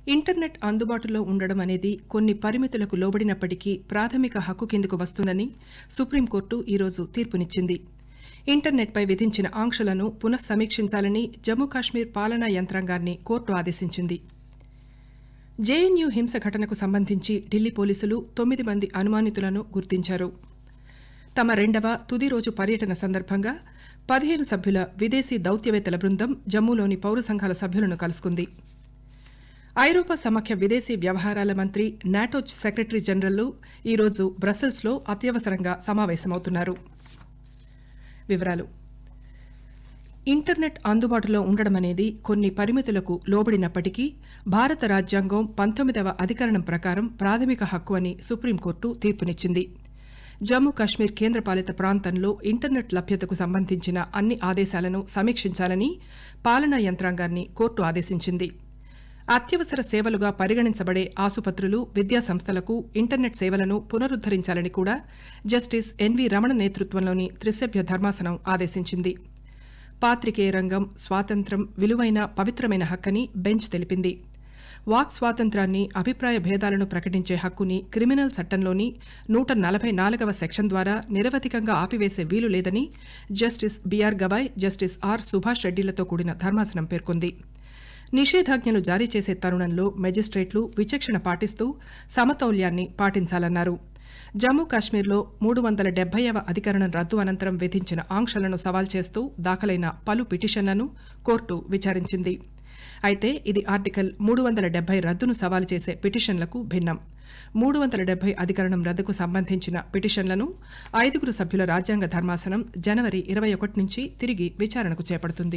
internet అందుబాటులో ఉండడం అనేది కొన్ని పరిమితులకు లోబడినప్పటికీ ప్రాథమిక హక్కు కిందకు వస్తుందని సుప్రీంకోర్టు ఈరోజు తీర్పునిచ్చింది ఇంటర్నెట్పై విధించిన ఆంక్షలను పునఃసమీక్షించాలని జమ్మూ కాశ్మీర్ పాలనా యంత్రాంగాన్ని కోర్టు ఆదేశించింది జేఎన్యూ హింస ఘటనకు సంబంధించి ఢిల్లీ పోలీసులు తొమ్మిది మంది అనుమానితులను గుర్తించారు తమ రెండవ తుది రోజు పర్యటన సందర్భంగా పదిహేను సభ్యుల విదేశీ దౌత్యవేత్తల బృందం జమ్మూలోని పౌర సంఘాల సభ్యులను కలుసుకుంది ఐరోపా సమాఖ్య విదేశీ వ్యవహారాల మంత్రి నాటో సెక్రటరీ జనరల్ ఈరోజు బ్రసెల్స్లో అత్యవసరంగా సమావేశమవుతున్నారు వివరాలు ఇంటర్నెట్ అందుబాటులో ఉండడం అనేది కొన్ని పరిమితులకు లోబడినప్పటికీ భారత రాజ్యాంగం పంతొమ్మిదవ అధికరణం ప్రకారం ప్రాథమిక హక్కు అని సుప్రీంకోర్టు తీర్పునిచ్చింది జమ్మూ కాశ్మీర్ కేంద్రపాలిత ప్రాంతంలో ఇంటర్నెట్ లభ్యతకు సంబంధించిన అన్ని ఆదేశాలను సమీక్షించాలని పాలనా యంత్రాంగాన్ని కోర్టు ఆదేశించింది అత్యవసర సేవలుగా పరిగణించబడే ఆసుపత్రులు విద్యాసంస్థలకు ఇంటర్నెట్ సేవలను పునరుద్దరించాలని కూడా జస్టిస్ ఎన్వి రమణ నేతృత్వంలోని త్రిసభ్య ధర్మాసనం ఆదేశించింది పాత్రికేయ రంగం స్వాతంత్రం విలువైన పవిత్రమైన హక్కని బెంచ్ తెలిపింది వాక్ స్వాతంత్రాన్ని అభిప్రాయ భేదాలను ప్రకటించే హక్కుని క్రిమినల్ చట్టంలోని నూట నలభై నాలుగవ సెక్షన్ ద్వారా నిరవధికంగా ఆపివేసే వీలు లేదని justice BR Gavai justice R Subhash రెడ్డిలతో కూడిన ధర్మాసనం పేర్కొంది నిషేధాజ్ఞలు జారీ చేసే తరుణంలో మెజిస్ట్రేట్లు విచక్షణ పాటిస్తూ సమతౌల్యాన్ని పాటించాలన్నారు జమ్మూ కాశ్మీర్లో మూడు వందల డెబ్బైవ అధికరణం రద్దు అనంతరం విధించిన ఆంక్షలను సవాల్ చేస్తూ దాఖలైన పలు పిటిషన్లను కోర్టు విచారించింది అయితే ఇది ఆర్టికల్ మూడు వందల డెబ్బై రద్దును సవాలు చేసే పిటిషన్లకు భిన్నం మూడు వందల డెబ్బై అధికరణం రద్దుకు సంబంధించిన పిటిషన్లను ఐదుగురు సభ్యుల రాజ్యాంగ ధర్మాసనం జనవరి ఇరవై ఒకటి నుంచి తిరిగి విచారణకు చేపడుతుంది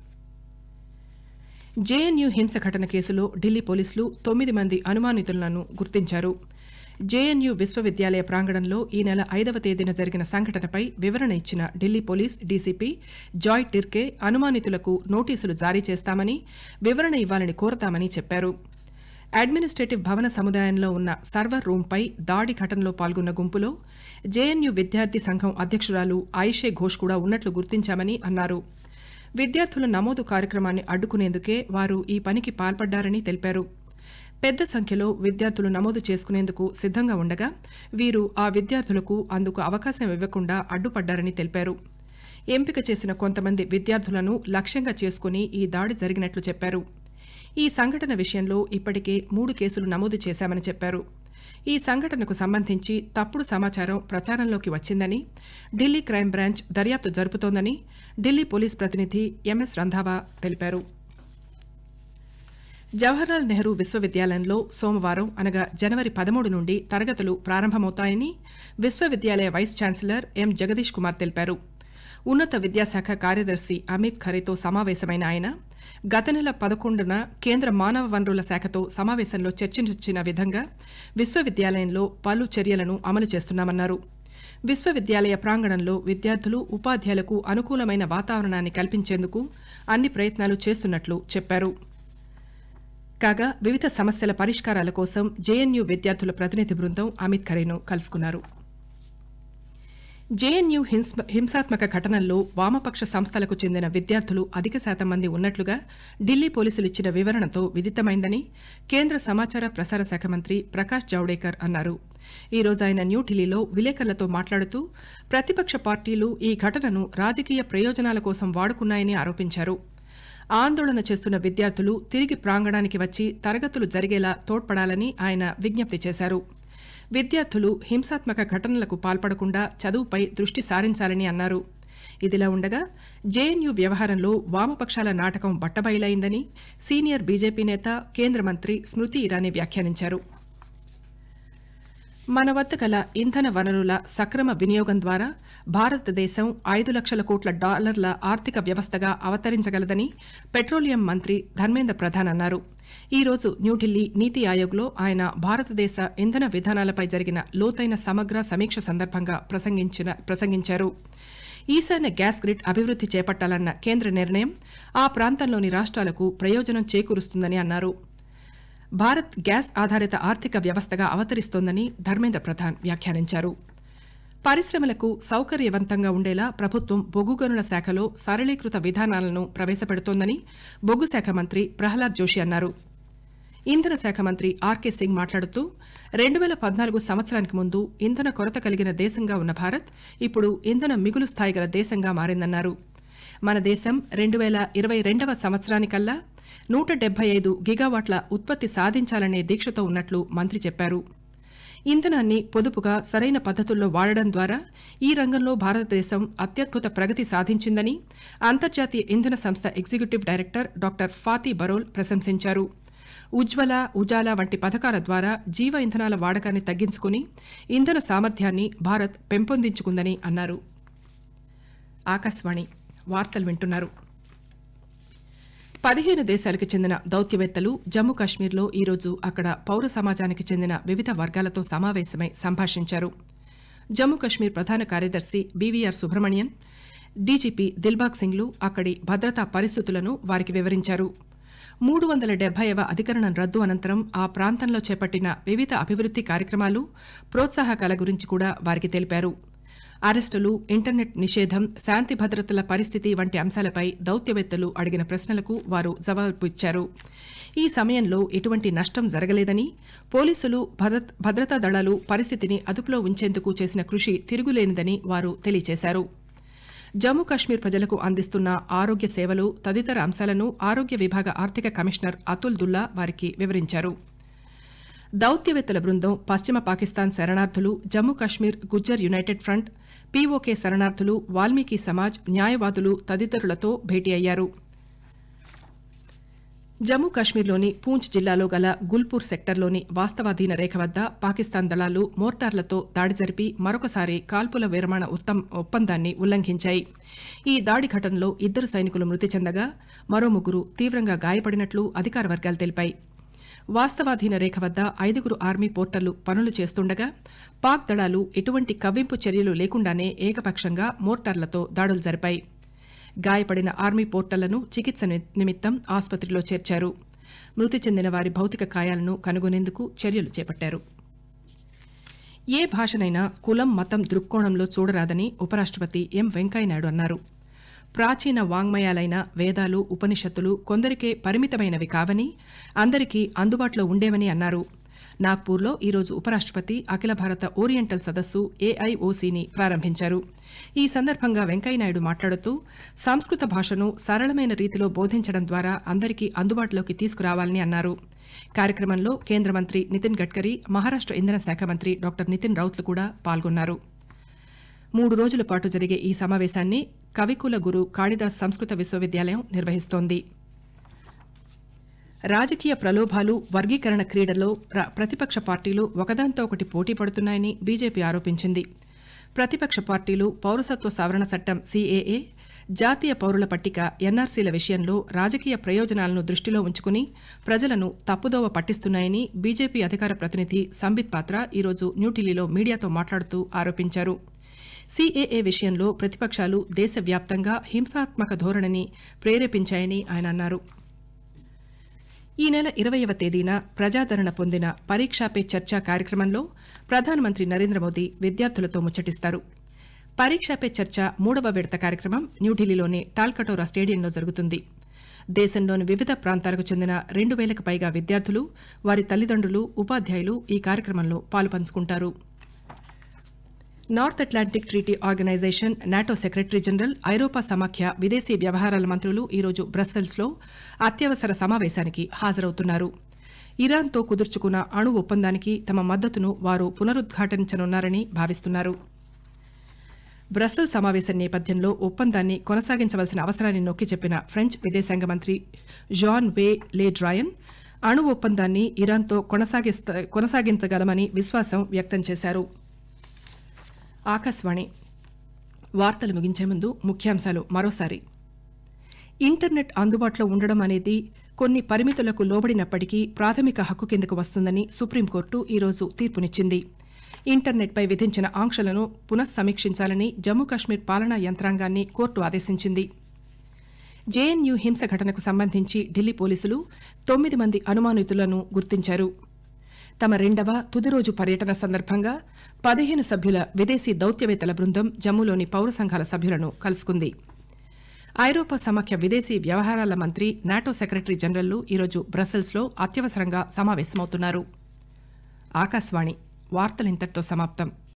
జేఎన్యూ హింస ఘటన కేసులో ఢిల్లీ పోలీసులు తొమ్మిది మంది అనుమానితులను గుర్తించారు జేఎన్యూ విశ్వవిద్యాలయ ప్రాంగణంలో ఈ నెల ఐదవ తేదీన జరిగిన సంఘటనపై వివరణ ఇచ్చిన ఢిల్లీ పోలీస్ డీసీపీ జాయ్ టిర్కే అనుమానితులకు నోటీసులు జారీ చేస్తామని వివరణ ఇవ్వాలని కోరతామని చెప్పారు అడ్మినిస్ట్రేటివ్ భవన సముదాయంలో ఉన్న సర్వర్ రూంపై దాడి ఘటనలో పాల్గొన్న గుంపులో జేఎన్యూ విద్యార్థి సంఘం అధ్యక్షురాలు ఆయిషే ఘోష్ కూడా ఉన్నట్లు గుర్తించామని అన్నారు విద్యార్థుల నమోదు కార్యక్రమాన్ని అడ్డుకునేందుకే వారు ఈ పనికి పాల్పడ్డారని తెలిపారు పెద్ద సంఖ్యలో విద్యార్థులు నమోదు చేసుకునేందుకు సిద్దంగా ఉండగా వీరు ఆ విద్యార్థులకు అందుకు అవకాశం ఇవ్వకుండా అడ్డుపడ్డారని తెలిపారు ఎంపిక చేసిన కొంతమంది విద్యార్థులను లక్ష్యంగా చేసుకుని ఈ దాడి జరిగినట్లు చెప్పారు ఈ సంఘటన విషయంలో ఇప్పటికే మూడు కేసులు నమోదు చేశామని చెప్పారు ఈ సంఘటనకు సంబంధించి తప్పుడు సమాచారం ప్రచారంలోకి వచ్చిందని ఢిల్లీ క్రైమ్ బ్రాంచ్ దర్యాప్తు జరుపుతోందని ఢిల్లీ పోలీస్ ప్రతినిధి ఎంఎస్ రంధావా తెలిపారు జవహర్లాల్ నెహ్రూ విశ్వవిద్యాలయంలో సోమవారం అనగా జనవరి పదమూడు నుండి తరగతులు ప్రారంభమవుతాయని విశ్వవిద్యాలయ vice chancellor M Jagadish Kumar తెలిపారు ఉన్నత విద్యాశాఖ కార్యదర్శి అమిత్ ఖరేతో సమావేశమైన ఆయన గత నెల పదకొండున కేంద్ర మానవ వనరుల శాఖతో సమావేశంలో చర్చించిన విధంగా విశ్వవిద్యాలయంలో పలు చర్యలను అమలు చేస్తున్నామన్నారు విశ్వవిద్యాలయ ప్రాంగణంలో విద్యార్థులు ఉపాధ్యాయులకు అనుకూలమైన వాతావరణాన్ని కల్పించేందుకు అన్ని ప్రయత్నాలు చేస్తున్నట్లు చెప్పారు కాగా వివిధ సమస్యల పరిష్కారాల కోసం జేఎన్యూ విద్యార్థుల ప్రతినిధి బృందం అమిత్ ఖరేను కలుసుకున్నారు జేఎన్యూ హింసాత్మక ఘటనల్లో వామపక్ష సంస్థలకు చెందిన విద్యార్థులు అధిక శాతం మంది ఉన్నట్లుగా ఢిల్లీ పోలీసులు ఇచ్చిన వివరణతో విదితమైందని కేంద్ర సమాచార ప్రసార శాఖ మంత్రి ప్రకాష్ జవడేకర్ అన్నారు ఈ రోజు ఆయన న్యూఢిల్లీలో విలేకరులతో మాట్లాడుతూ ప్రతిపక్ష పార్టీలు ఈ ఘటనను రాజకీయ ప్రయోజనాల కోసం వాడుకున్నాయని ఆరోపించారు ఆందోళన చేస్తున్న విద్యార్థులు తిరిగి ప్రాంగణానికి వచ్చి తరగతులు జరిగేలా తోడ్పడాలని ఆయన విజ్ఞప్తి చేశారు విద్యార్థులు హింసాత్మక ఘటనలకు పాల్పడకుండా చదువుపై దృష్టి సారించాలని అన్నారు ఇదిలా ఉండగా జేఎన్యూ వ్యవహారంలో వామపక్షాల నాటకం బట్టబయలైందని సీనియర్ బీజేపీ నేత కేంద్ర మంత్రి స్మృతి ఇరానీ వ్యాఖ్యానించారు మన వద్ద గల ఇంధన వనరుల సక్రమ వినియోగం ద్వారా భారతదేశం ఐదు లక్షల కోట్ల డాలర్ల ఆర్థిక వ్యవస్థగా అవతరించగలదని పెట్రోలియం మంత్రి ధర్మేంద్ర ప్రధాన్ అన్నారు ఈ రోజు న్యూఢిల్లీ నీతి ఆయోగ్లో ఆయన భారతదేశ ఇంధన విధానాలపై జరిగిన లోతైన సమగ్ర సమీక్ష సందర్భంగా ప్రసంగించారు ఈశాన్య గ్యాస్ గ్రిడ్ అభివృద్ది చేపట్టాలన్న కేంద్ర నిర్ణయం ఆ ప్రాంతంలోని రాష్ట్రాలకు ప్రయోజనం చేకూరుస్తుందని అన్నారు భారత్ గ్యాస్ ఆధారిత ఆర్థిక వ్యవస్థగా అవతరిస్తోందని ధర్మేంద్ర ప్రధాన్ వ్యాఖ్యానించారు పరిశ్రమలకు సౌకర్యవంతంగా ఉండేలా ప్రభుత్వం బొగ్గు గనుల శాఖలో సరళీకృత విధానాలను ప్రవేశపెడుతోందని బొగ్గు శాఖ మంత్రి ప్రహ్లాద్ జోషి అన్నారు ఇంధన శాఖ మంత్రి ఆర్కే సింగ్ మాట్లాడుతూ రెండు వేల పద్నాలుగు సంవత్సరానికి ముందు ఇంధన కొరత కలిగిన దేశంగా ఉన్న భారత్ ఇప్పుడు ఇంధన మిగులు స్థాయి గల దేశంగా మారిందన్నారు మన దేశం రెండు వేల ఇరవై రెండవ సంవత్సరానికల్లా నూట డెబ్బై ఐదు గిగావాట్ల ఉత్పత్తి సాధించాలనే దీక్షతో ఉన్నట్లు మంత్రి చెప్పారు ఇంధనాన్ని పొదుపుగా సరైన పద్ధతుల్లో వాడడం ద్వారా ఈ రంగంలో భారతదేశం అత్యద్భుత ప్రగతి సాధించిందని అంతర్జాతీయ ఇంధన సంస్థ executive director doctor Fatih Birol ప్రశంసించారు ఉజ్వల ఉజాలా వంటి పథకాల ద్వారా జీవ ఇంధనాల వాడకాన్ని తగ్గించుకుని ఇంధన సామర్థ్యాన్ని భారత్ పెంపొందించుకుందని అన్నారు ఆకాశవాణి వార్తలు వింటున్నారు పదిహేను దేశాలకు చెందిన దౌత్యవేత్తలు జమ్మూ కాశ్మీర్లో ఈరోజు అక్కడ పౌర సమాజానికి చెందిన వివిధ వర్గాలతో సమావేశమై సంభాషించారు జమ్మూ కాశ్మీర్ ప్రధాన కార్యదర్శి బీవీఆర్ సుబ్రహ్మణ్యన్ డీజీపీ దిల్బాగ్ సింగ్లు అక్కడి భద్రతా పరిస్థితులను వారికి వివరించారు మూడు వందల డెబ్బైవ అధికరణం రద్దు అనంతరం ఆ ప్రాంతంలో చేపట్టిన వివిధ అభివృద్ది కార్యక్రమాలు ప్రోత్సాహకాల గురించి కూడా వారికి తెలిపారు అరెస్టులు ఇంటర్నెట్ నిషేధం శాంతి భద్రతల పరిస్థితి వంటి అంశాలపై దౌత్యవేత్తలు అడిగిన ప్రశ్నలకు వారు జవాబు ఇచ్చారు ఈ సమయంలో ఎటువంటి నష్టం జరగలేదని పోలీసులు భద్రత- భద్రతా దళాలు పరిస్థితిని అదుపులో ఉంచేందుకు చేసిన కృషి తిరుగులేనిదని వారు తెలియజేశారు జమ్మూ కాశ్మీర్ ప్రజలకు అందిస్తున్న ఆరోగ్య సేవలు తదితర అంశాలను ఆరోగ్య విభాగ ఆర్థిక కమిషనర్ అతుల్ దుల్లా వారికి వివరించారు దౌత్యవేత్తల బృందం పశ్చిమ పాకిస్తాన్ శరణార్థులు Jammu Kashmir Gujjar united front PoK శరణార్థులు వాల్మీకి సమాజ్ న్యాయవాదులు తదితరులతో భేటీ అయ్యారు జమ్మూ కాశ్మీర్లోని పూంచ్ జిల్లాలో గల గుల్పూర్ సెక్టర్లోని వాస్తవాధీన రేఖ వద్ద పాకిస్తాన్ దళాలు మోర్టార్లతో దాడి జరిపి మరొకసారి కాల్పుల విరమణ ఉత్తం- ఒప్పందాన్ని ఉల్లంఘించాయి ఈ దాడి ఘటనలో ఇద్దరు సైనికులు మృతి చెందగా మరో ముగ్గురు తీవ్రంగా గాయపడినట్లు అధికార వర్గాలు తెలిపాయి వాస్తవాధీన రేఖ వద్ద ఐదుగురు ఆర్మీ పోర్టర్లు పనులు చేస్తుండగా పాక్ దళాలు ఎటువంటి కవ్వింపు చర్యలు లేకుండానే ఏకపక్షంగా మోర్టార్లతో దాడులు జరిపాయి గాయపడిన ఆర్మీ పోర్టర్లను చికిత్స ని- నిమిత్తం ఆసుపత్రిలో చేర్చారు మృతి చెందిన వారి భౌతిక కాయాలను కనుగొనేందుకు చర్యలు చేపట్టారు ఏ భాషనైనా కులం మతం దృక్కోణంలో చూడరాదని ఉపరాష్ట్రపతి ఎం వెంకయ్యనాయుడు అన్నారు ప్రాచీన వాంగ్మయాలైన వేదాలు ఉపనిషత్తులు కొందరికే పరిమితమైనవి కావని అందరికీ అందుబాటులో ఉండేవని అన్నారు నాగ్పూర్లో ఈరోజు ఉపరాష్ట్రపతి అఖిల భారత ఓరియంటల్ సదస్సు ఏఐఓసీని ప్రారంభించారు ఈ సందర్భంగా వెంకయ్యనాయుడు మాట్లాడుతూ సంస్కృత భాషను సరళమైన రీతిలో బోధించడం ద్వారా అందరికీ అందుబాటులోకి తీసుకురావాలని అన్నారు కార్యక్రమంలో కేంద్ర మంత్రి నితిన్ గడ్కరీ మహారాష్ట్ర ఇంధన శాఖ మంత్రి డాక్టర్ నితిన్ రౌత్లు కూడా పాల్గొన్నారు మూడు రోజుల పాటు జరిగే ఈ సమావేశాన్ని కవికుల గురు కాళిదాస్ సంస్కృత విశ్వవిద్యాలయం నిర్వహిస్తోంది రాజకీయ ప్రలోభాలు వర్గీకరణ క్రీడలో ప్ర- ప్రతిపక్ష పార్టీలు ఒకదాంతో ఒకటి పోటీ పడుతున్నాయని బీజేపీ ఆరోపించింది ప్రతిపక్ష పార్టీలు పౌరసత్వ సవరణ చట్టం సీఏఏ జాతీయ పౌరుల పట్టిక ఎన్ఆర్సీల విషయంలో రాజకీయ ప్రయోజనాలను దృష్టిలో ఉంచుకుని ప్రజలను తప్పుదోవ పట్టిస్తున్నాయని బీజేపీ అధికార ప్రతినిధి సంబిత్ పాత్ర ఈరోజు న్యూఢిల్లీలో మీడియాతో మాట్లాడుతూ ఆరోపించారు సీఏఏ విషయంలో ప్రతిపక్షాలు దేశవ్యాప్తంగా హింసాత్మక ధోరణిని ప్రేరేపించాయని ఆయన అన్నారు ఈ నెల ఇరవైవ తేదీన ప్రజాదరణ పొందిన పరీక్షా పే చర్చ కార్యక్రమంలో ప్రధానమంత్రి నరేంద్ర మోదీ విద్యార్థులతో ముచ్చటిస్తారు పరీక్షా పే చర్చ మూడవ విడత కార్యక్రమం న్యూఢిల్లీలోని టాల్కటోరా స్టేడియంలో జరుగుతుంది దేశంలోని వివిధ ప్రాంతాలకు చెందిన రెండు వేలకు పైగా విద్యార్థులు వారి తల్లిదండ్రులు ఉపాధ్యాయులు ఈ కార్యక్రమంలో పాలుపంచుకుంటారు North Atlantic Treaty Organization NATO secretary general ఐరోపా సమాఖ్య విదేశీ వ్యవహారాల మంత్రులు ఈరోజు బ్రస్సెల్స్లో అత్యవసర సమావేశానికి హాజరవుతున్నారు ఇరాన్తో కుదుర్చుకున్న అణు ఒప్పందానికి తమ మద్దతును వారు పునరుద్ఘాటించనున్నారని భావిస్తున్నారు బ్రస్సెల్ సమావేశం నేపథ్యంలో ఒప్పందాన్ని కొనసాగించవలసిన అవసరాన్ని నొక్కి చెప్పిన ఫ్రెంచ్ విదేశాంగ మంత్రి జాన్ వే లే డ్రాయన్ అణు ఒప్పందాన్ని ఇరాన్తో కొనసాగిస్త కొనసాగించగలమని విశ్వాసం వ్యక్తం చేశారు ఆకాశవాణి వార్తలు ముగించే ముందు ముఖ్యాంశాలు మరోసారి ఇంటర్నెట్ అందుబాటులో ఉండడం అనేది కొన్ని పరిమితులకు లోబడినప్పటికీ ప్రాథమిక హక్కు కిందకు వస్తుందని సుప్రీంకోర్టు ఈరోజు తీర్పునిచ్చింది ఇంటర్నెట్పై విధించిన ఆంక్షలను పునఃసమీక్షించాలని జమ్మూ కాశ్మీర్ పాలనా యంత్రాంగాన్ని కోర్టు ఆదేశించింది జేఎన్యూ హింస ఘటనకు సంబంధించి ఢిల్లీ పోలీసులు తొమ్మిది మంది అనుమానితులను గుర్తించారు తమ రెండవ తుది రోజు పర్యటన సందర్భంగా పదిహేను సభ్యుల విదేశీ దౌత్యవేత్తల బృందం జమ్మూలోని పౌర సంఘాల సభ్యులను కలుసుకుంది ఐరోపా సమాఖ్య విదేశీ వ్యవహారాల మంత్రి నాటో సెక్రటరీ జనరల్లు ఈరోజు బ్రసెల్స్లో అత్యవసరంగా సమావేశమవుతున్నారు ఆకాశవాణి వార్తలు ఇంతటితో సమాప్తం